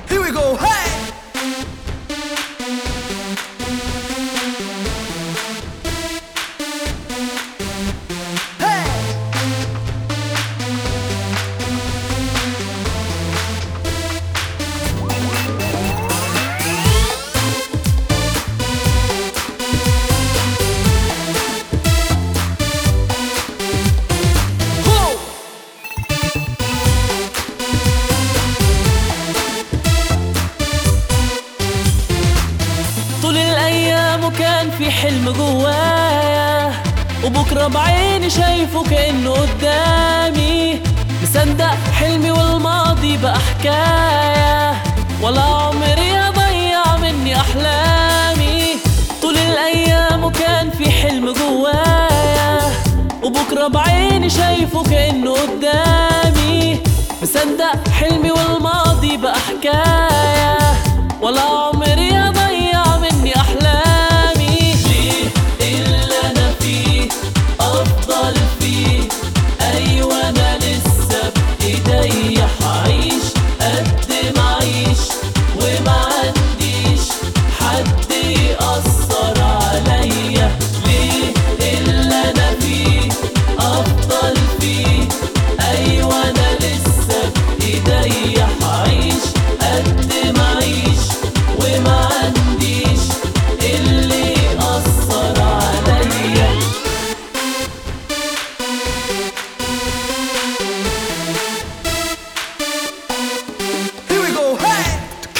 Here we go, hey! Hey! Ho! طول الايام وكان في حلم جوايا وبكره بعيني شايفه كانه قدامي مصدق حلمي والماضي بقى حكايه ولا عمري هضيع مني احلامي طول الايام وكان في حلم جوايا وبكره بعيني شايفه كانه قدامي مصدق حلمي والماضي بقى حكايه ولا عمري هضيع مني احلامي ليه اللي انا فيه افضل فيه ايوه انا لسه بايديا هعيش قد ما اعيش وما عنديش حد يأثر عليا ليه اللي انا فيه افضل فيه ايوه انا لسه بايديا هعيش قد ما اعيش وما عنديش اللي يأثر عليا Here we go, hey!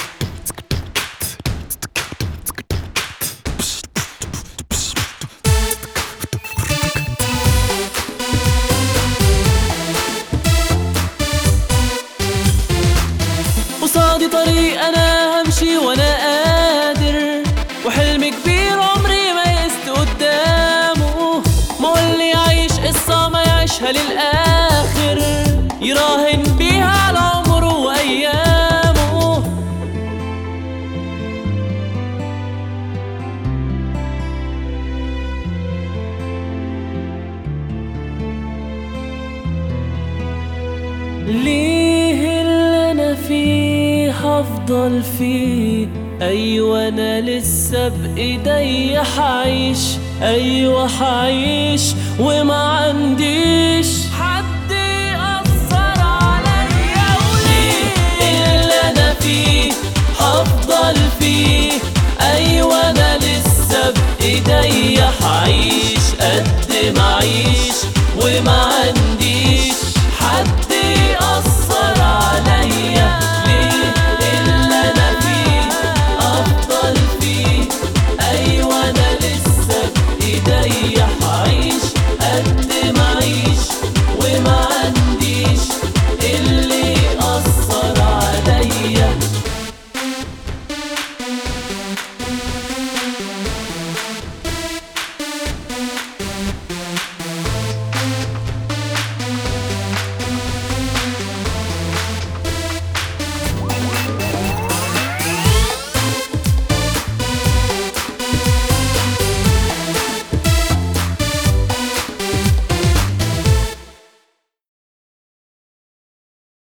قصادي طريق انا همشي وانا قادر وحلم كبير عمري ما يست قدامه ما هو اللي يعيش قصة ما يعيشها للآخر يراهن بيها على عمره وأيامه ليه اللي انا فيه هفضل فيه ايوه انا لسه بايدي حعيش ايوه حعيش وما عنديش حد يأثر عليا وليه اللي انا فيه هفضل فيه ايوه انا لسه بايدي حعيش قد ما اعيش وما عنديش